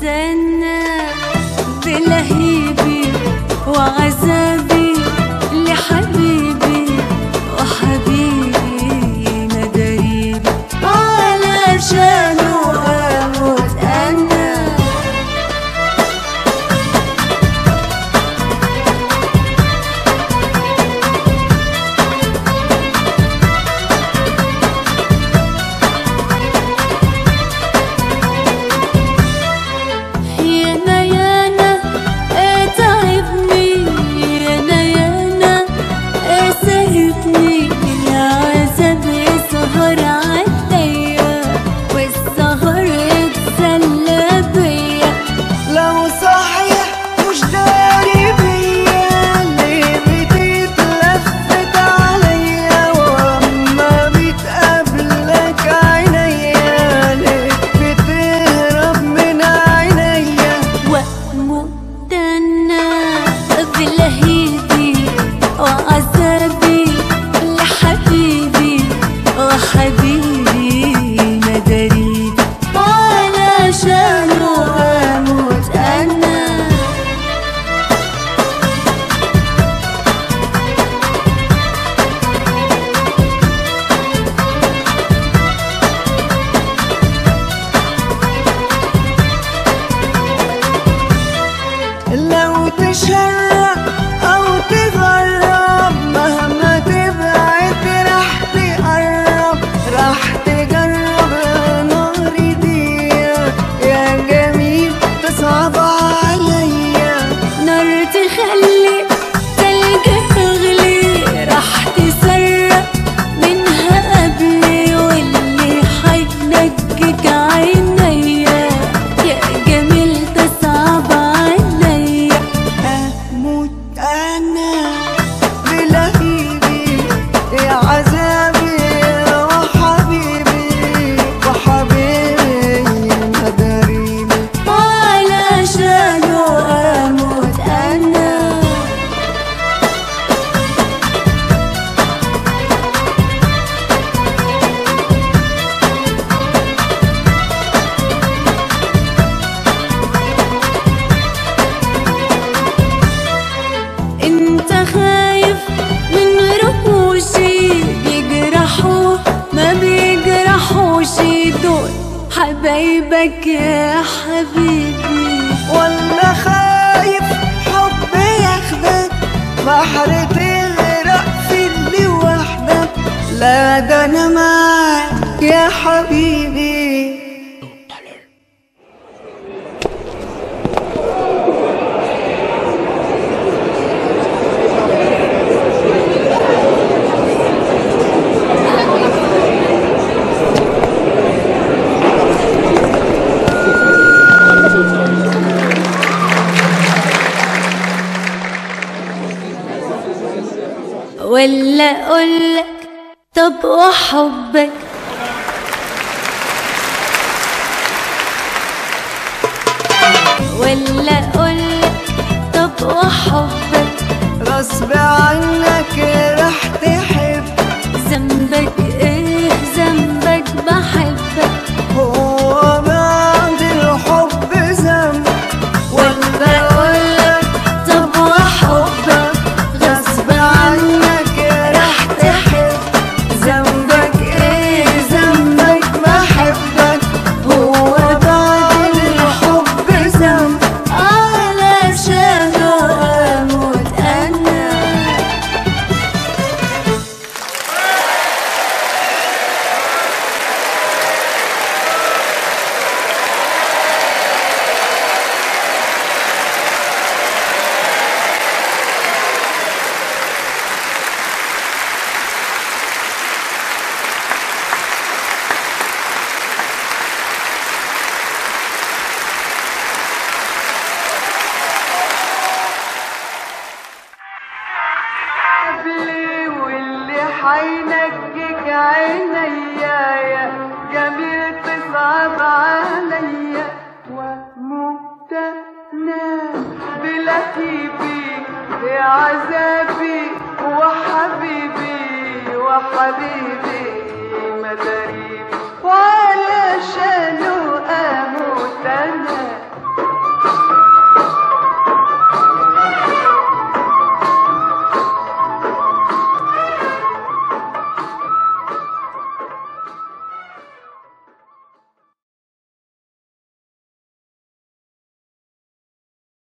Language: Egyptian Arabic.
ومستنى بلهيبي وعذابي لحبيبي وحبيبي مداريبي علشانه اموت انا يانا يانا اتعبني يانا يانا سهبني العذاب يسهر عليا والسهر اتسلى بيا لو صحيح مش داري بيا ليه بتتلفت عليا واما بتقابلك عينيا ليه بتهرب من عينيا واموت انا بلهيبي وعذابي لحبيبي وحبيبي مداريبي علشانه اموت انا لو تشرب او تغرب مهما تبعد راح تقرب راح تجرب نار دي يا جميل تصعب عليا نار تخلي تلج يغلي راح تسرق منها قبلي واللي حينجك عينيا يا جميل تصعب عليا اموت انا بلهيبي يا عذابي وحبيبي وحبيبي مداريبي علشانه اموت انا انت خايف من رموشي بيجرحوا ما بيجرحوش دول حبايبك يا حبيبي ولا خايف حب ياخدك بحر تغرق في اللي وحدك لا ده انا معاك يا حبيبي ولا اقولك طب وحبك ولا اقولك طب وحبك غصب عنك راح تحب ذنبك ايه ذنبك بحبك هو بعد الحب ذنب ولا اقولك طب وحبك غصب عنك راح تحب ذنبك ايه ذنبك بحبك هو بعد الحب ذنب علشانه اموت انا قبلي واللي حينجيك عينيا يا جميل تصعب عليا واموت انا بلهيبي يا عذابي وحبيبي وحبيبي مداريبي وعلشانه اموت انا لك